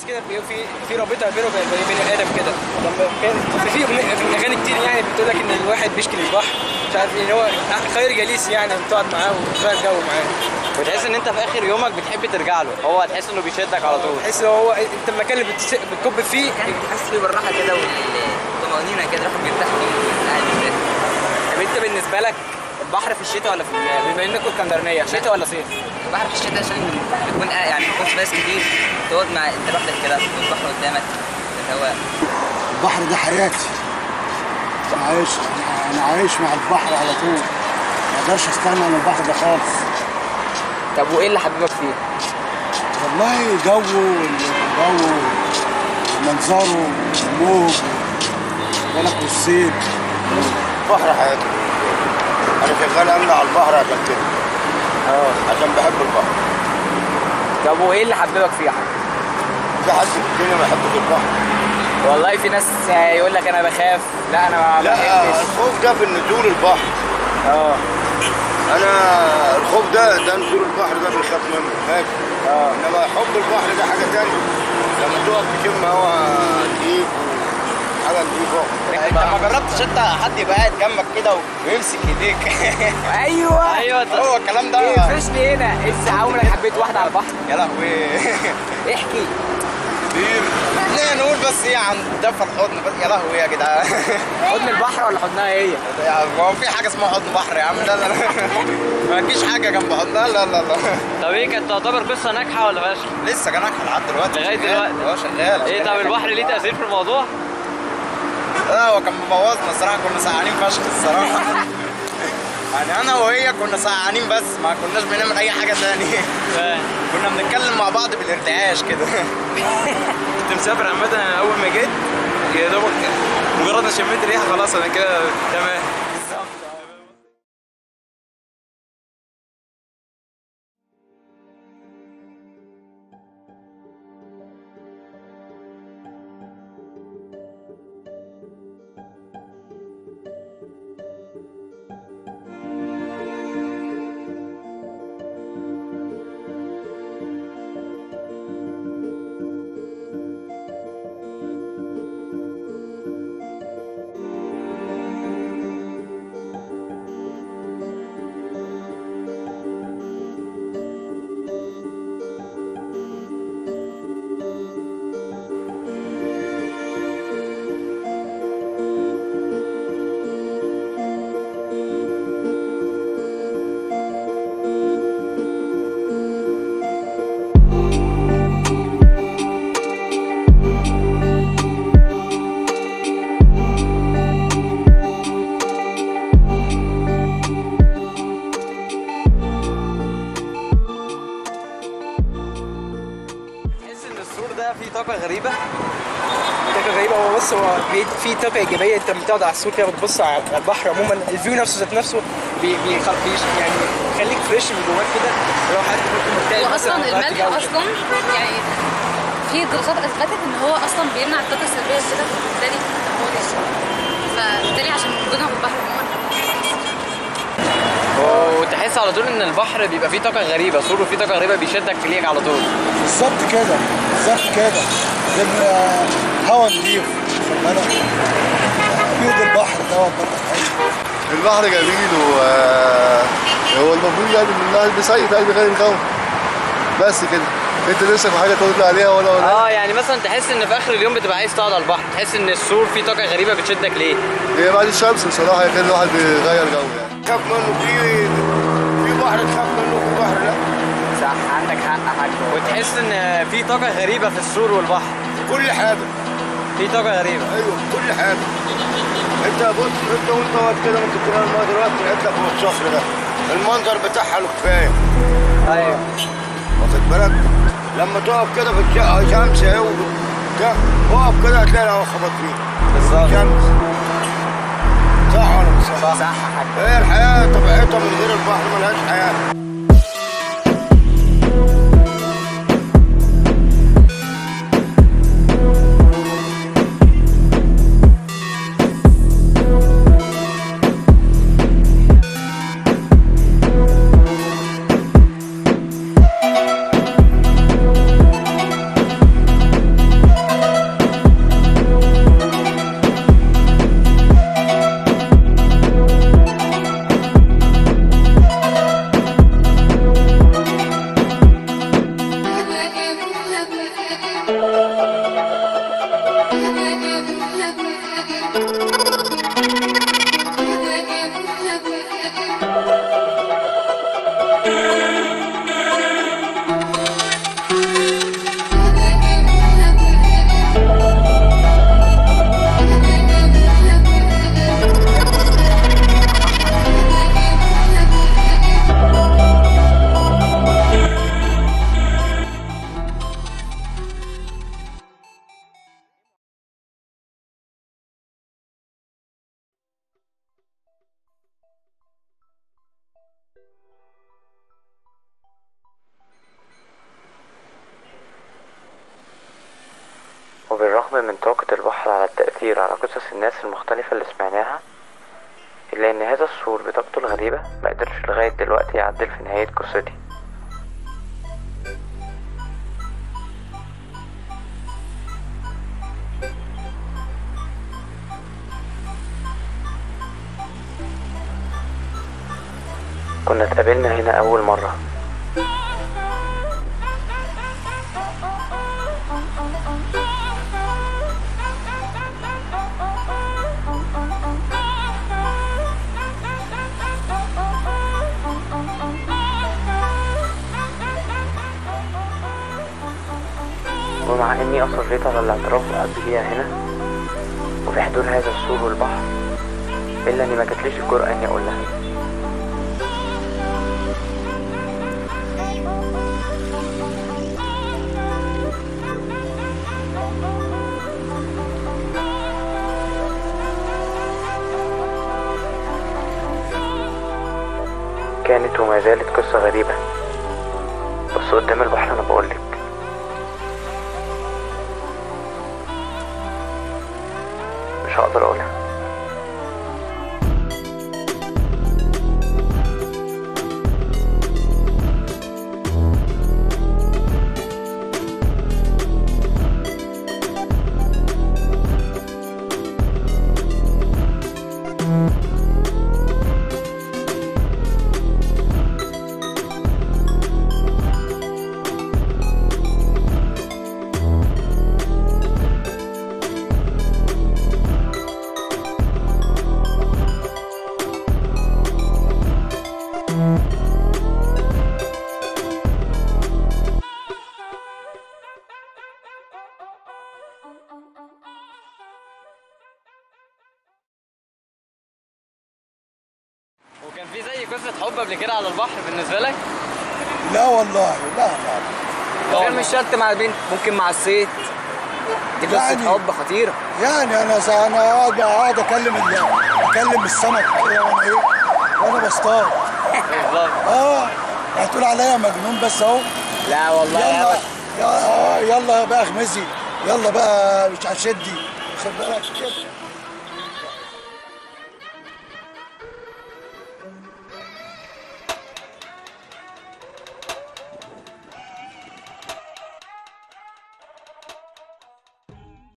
كده في في في رابطه بينه وبين بني ادم كده لما كان في في أغنية- في اغاني كتير يعني بتقول لك ان الواحد بيشكي للبحر مش عارف ايه هو خير جليس يعني تقعد معاه وتغير جو معاه وتحس ان انت في اخر يومك بتحب ترجع له هو تحس انه بيشدك على طول تحس ان هو انت المكان اللي بتس- بتكب فيه تحس فيه بالراحه كده والطمانينه كده الواحد بيرتاح فيه قاعد مرتاح. طب انت بالنسبه لك البحر في الشتاء ولا في ال- بما انكم اسكندرانيه شتاء ولا صيف؟ البحر في الشتاء عشان بتكون قاعد يعني ما بتكونش ناس كتير تقعد مع انت لوحدك كده والبحر قدامك الهواء البحر ده حياتي انا عايش انا عايش مع البحر على طول ما اقدرش استغنى عن البحر ده خالص طب وايه اللي حببك فيه؟ والله جو جو منظره الموج بالك والسيل بحر حياتي انا شغال امن على البحر عشان كده اه عشان بحب البحر طب وايه اللي حببك فيه يا حاج؟ في حد في الدنيا ما يحبش البحر والله في ناس يقول لك انا بخاف لا انا ما لا بحبش الخوف ده في نزول البحر اه انا الخوف ده ده نزول البحر ده بنخاف منه ماشي اه انما حب البحر ده حاجه تانية لما تقف تشم هوا نضيف حاجه نضيفه انت ما جربتش انت حد يبقى قاعد جنبك كده ويمسك ايديك ايوه ايوه هو الكلام ده ايه فرشني هنا انت عمرك حبيت واحده على البحر يا لهوي احكي كتير لا نقول بس ايه عن دفع الحضن بس يا لهوي يا جدعان حضن البحر ولا حضنها هي؟ يعني هو في حاجه اسمها حضن بحر يا عم لا لا لا ما فيش حاجه جنب حضنها لا لا لا طب ايه كانت تعتبر قصه ناجحه ولا فاشله؟ لسه كان ناجحه لحد دلوقتي لغاية شغال. دلوقتي. اه شغال ايه طب البحر ليه تاثير في الموضوع؟ لا هو كان مبوظنا الصراحه كنا سقعانين فشخ الصراحه يعني انا وهي كنا سقعانين بس ما كناش بنعمل اي حاجه تاني فاهم. كنا بنتكلم مع بعض بالارتعاش كده كنت مسافر عامة أنا أول ما جيت يا دوبك مجرد ما شميت الريحة خلاص أنا كده تمام تحس ان السور ده فيه طاقه غريبه طاقه غريبه هو بص هو بي- في طاقه ايجابيه انت لما تقعد على السور كده وتبص على على البحر عموما الفيو نفسه ذات نفسه بي بي بيش يعني يخليك فريش من جواك كده لو حد ممكن مكتئب واصلا مثلاً غيرت الملح جو. اصلا يعني في دراسات اثبتت ان هو اصلا بيمنع الطاقه السلبيه كده فبالتالي هو بيشرب فبالتالي عشان وجودها في البحر عموما وتحس على طول ان البحر بيبقى فيه طاقه غريبه سور فيه طاقه غريبه بيشدك ليك على طول بالظبط كده بالظبط كده ده هوا نضيف خد بالك جود البحر دوت برضه حلو البحر جميل و هو المفروض يعني من النهر بيصيف يعني غير الجو بس كده انت نفسك في حاجه تقول عليها ولا ولا اه يعني مثلا تحس ان في اخر اليوم بتبقى عايز تقعد على البحر تحس ان السور فيه طاقه غريبه بتشدك ليه هي بعد الشمس بصراحه كده الواحد بيغير جو يعني تخاف منه في في بحر تخاف منه وفي بحر لا صح عندك حق يا حاج وتحس ان في طاقه غريبه في السور والبحر كل حاجه في طاقه غريبه ايوه كل حاجه انت بص انت وانت واقف كده ممكن تلاقي الماء دلوقتي طلعت لك من الصخر ده المنظر بتاعها له كفايه ايوه واخد بالك لما تقف كده في الشقه شمس اهي وبتاع، اقف كده هتلاقي الهواء خبط فيك بالظبط شمس صح ولا مش صح؟ صح يا حاج هي الحياه طبيعتها من غير البحر ملهاش حياه وبالرغم من طاقة البحر على التأثير على قصص الناس المختلفة اللي سمعناها إلا إن هذا السور بطاقته الغريبة مقدرش لغاية دلوقتي يعدل في نهاية قصتي كنا اتقابلنا هنا أول مرة ومع إني أصريت على الاعتراف بحبي ليها هنا وفي حضور هذا السور والبحر إلا إني ما جاتليش الجرأة إني أقول لها كانت وما زالت قصة غريبة بس قدام البحر أنا بقولك مش هقدر أقولها وكان في زي قصه حب قبل كده على البحر بالنسبه لك لا والله لا لا غير مش شرط مع البنت ممكن مع الصيد دي قصه يعني- حب خطيره يعني انا سا- انا قاعد قاعد اكلم ال- اكلم السمك كده وانا ايه وانا بصطاد بالظبط اه هتقول عليا مجنون بس اهو لا والله يلا يا يا- آه، يلا بقى اغمزي يلا بقى مش هشدي خد بالك كده